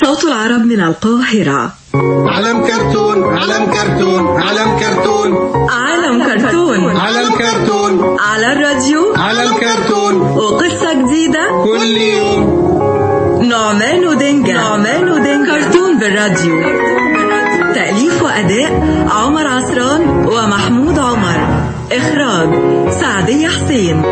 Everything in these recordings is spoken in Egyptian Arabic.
صوت العرب من القاهرة علم كرتون علم كرتون علم كرتون عالم كرتون علم كرتون على الراديو علم كرتون وقصة جديدة كل يوم نعمان ودنجا نعمان ودنجا كرتون بالراديو تأليف وأداء عمر عصران ومحمود عمر إخراج سعدية حسين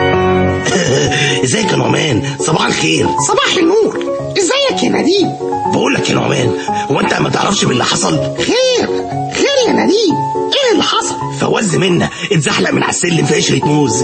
ازيك يا نعمان صباح الخير صباح النور ازيك يا نديم بقول لك يا نعمان هو انت ما تعرفش باللي حصل خير خير يا نديم ايه اللي حصل فوز منا اتزحلق من على السلم في قشره موز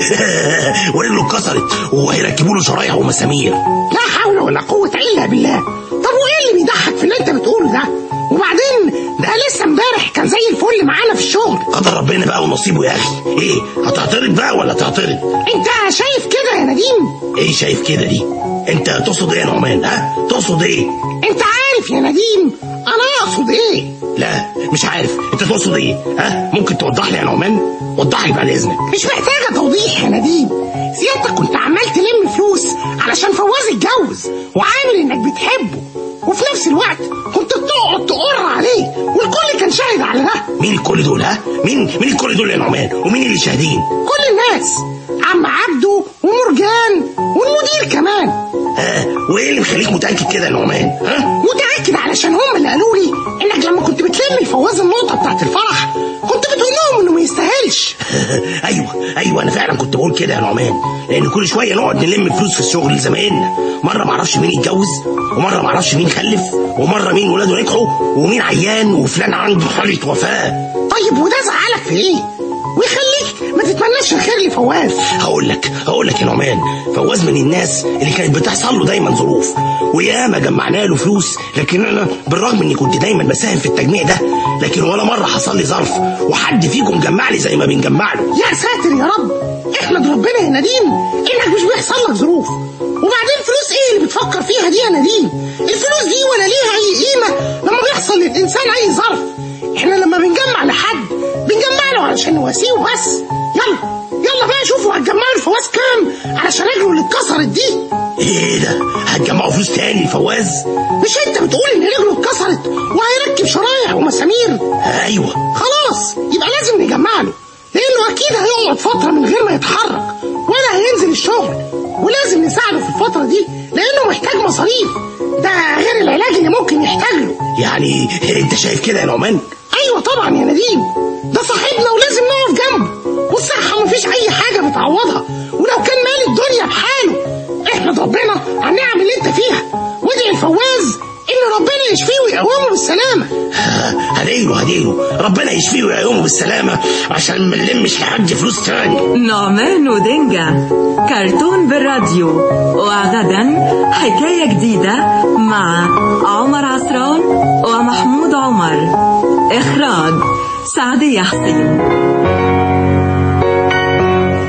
ورجله اتكسرت وهيركبوا له شرايح ومسامير لا حول ولا قوة الا بالله طب وايه اللي بيضحك في اللي انت بتقوله ده وبعدين ده لسه امبارح كان زي الفل معانا في الشغل قدر ربنا بقى ونصيبه يا اخي ايه هتعترض بقى ولا تعترض انت شايف كده يا نديم ايه شايف كده دي انت تقصد ايه يا نعمان ها تقصد ايه انت عارف يا نديم انا اقصد ايه لا مش عارف انت تقصد ايه ها ممكن توضح لي يا نعمان وضح لي بعد اذنك مش محتاجة توضيح يا نديم سيادتك كنت عمال تلم فلوس علشان فواز اتجوز وعامل انك بتحبه وفي نفس الوقت كنت بتقعد تقر عليه والكل كان شاهد على ده مين الكل دول ها مين مين الكل دول يا نعمان ومين اللي شاهدين كل الناس عم عبده ومرجان والمدير كمان ها وايه اللي مخليك متاكد كده يا نعمان ها متأكد علشان هم اللي قالوا لي انك لما كنت بتلم الفواز النقطة بتاعت الفرح كنت بتقول لهم انه ما يستاهلش ايوه ايوه انا فعلا كنت بقول كده يا نعمان لان كل شويه نقعد نلم فلوس في الشغل لزمايلنا مره ما اعرفش مين اتجوز ومره ما اعرفش مين خلف ومره مين ولاده نجحوا ومين عيان وفلان عنده حاله وفاه طيب وده زعلك في ايه ويخليك ما تتمناش الخير لفواز هقول لك هقول لك يا نعمان فواز من الناس اللي كانت بتحصل له دايما ظروف وياما جمعنا له فلوس لكن انا بالرغم اني كنت دايما بساهم في التجميع ده لكن ولا مره حصل لي ظرف وحد فيكم جمع لي زي ما بنجمع له يا ساتر يا رب احمد ربنا يا نديم انك مش بيحصل لك ظروف وبعدين فلوس ايه اللي بتفكر فيها دي يا نديم الفلوس دي ولا ليها اي قيمه لما بيحصل للانسان اي ظرف احنا لما بنجمع لحد بنجمع له علشان نواسيه وبس يلا يلا بقى شوفوا هتجمعوا الفواز كام علشان رجله اللي اتكسرت دي ايه ده هتجمعوا فلوس تاني لفواز مش انت بتقول ان رجله اتكسرت وهيركب شرايح ومسامير ايوه خلاص يبقى لازم نجمع له لانه اكيد هيقعد فتره من غير ما يتحرك ولا هينزل الشغل ولازم نساعده في الفتره دي لانه محتاج مصاريف ده غير العلاج اللي ممكن يحتاج له يعني انت شايف كده يا نعمان ايوه طبعا يا نديم ده صاحبنا ولازم نقف جنبه والصحه مفيش اي حاجه بتعوضها ولو كان مال الدنيا بحاله احمد ربنا على النعم اللي انت فيها وادعي الفواز ان ربنا يشفيه ويقومه بالسلامه هديله هديله ربنا يشفيه ويقومه بالسلامه عشان ما نلمش لحد فلوس تاني نعمان ودنجا كرتون بالراديو وغدا حكاية جديدة مع عمر عصران ومحمود عمر إخراج سعدية حسين